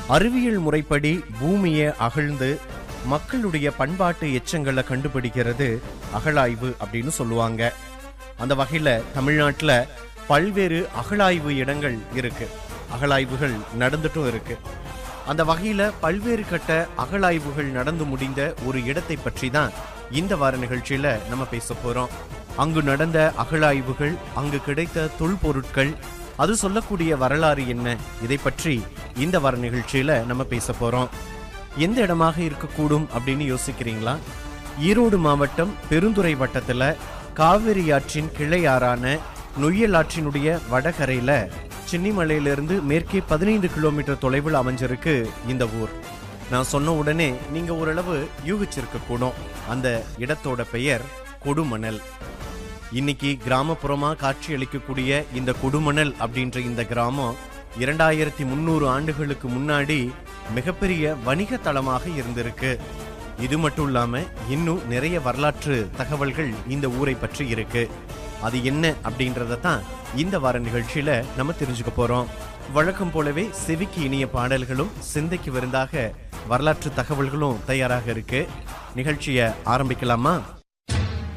அறிவியல் முறைப்படி பூமியை அகழ்ந்து மக்களுடைய பண்பாட்டு எச்சங்களை கண்டுபிடிக்கிறது அகழாய்வு அப்படின்னு சொல்லுவாங்க அந்த வகையில தமிழ்நாட்டுல பல்வேறு அகழாய்வு இடங்கள் இருக்கு அகழாய்வுகள் நடந்துட்டும் இருக்கு அந்த வகையில பல்வேறு கட்ட அகழாய்வுகள் நடந்து முடிந்த ஒரு இடத்தை பற்றி தான் இந்த வார நிகழ்ச்சியில நம்ம பேச போறோம் அங்கு நடந்த அகழாய்வுகள் அங்கு கிடைத்த தொல்பொருட்கள் அது சொல்லக்கூடிய வரலாறு என்ன இதை பற்றி இந்த வார நிகழ்ச்சியில நம்ம பேச போறோம் எந்த இடமாக இருக்கக்கூடும் அப்படின்னு யோசிக்கிறீங்களா ஈரோடு மாவட்டம் பெருந்துறை வட்டத்துல காவிரி ஆற்றின் கிளை ஆறான நொய்யல் ஆற்றினுடைய வடகரையில சென்னிமலையிலிருந்து மேற்கே பதினைந்து கிலோமீட்டர் தொலைவில் அமைஞ்சிருக்கு இந்த ஊர் நான் சொன்ன உடனே நீங்க ஓரளவு யூகிச்சிருக்க கூடும் அந்த இடத்தோட பெயர் கொடுமணல் இன்னைக்கு கிராமப்புறமா காட்சியளிக்கக்கூடிய இந்த கொடுமணல் அப்படின்ற இந்த கிராமம் இரண்டாயிரத்தி முந்நூறு ஆண்டுகளுக்கு முன்னாடி மிகப்பெரிய வணிக தளமாக இருந்திருக்கு இது மட்டும் இல்லாம இன்னும் நிறைய வரலாற்று தகவல்கள் இந்த ஊரை பற்றி இருக்கு அது என்ன அப்படின்றத தான் இந்த வார நிகழ்ச்சியில நம்ம தெரிஞ்சுக்க போறோம் வழக்கம் போலவே செவிக்கு இனிய பாடல்களும் சிந்தைக்கு விருந்தாக வரலாற்று தகவல்களும் தயாராக இருக்கு நிகழ்ச்சியை ஆரம்பிக்கலாமா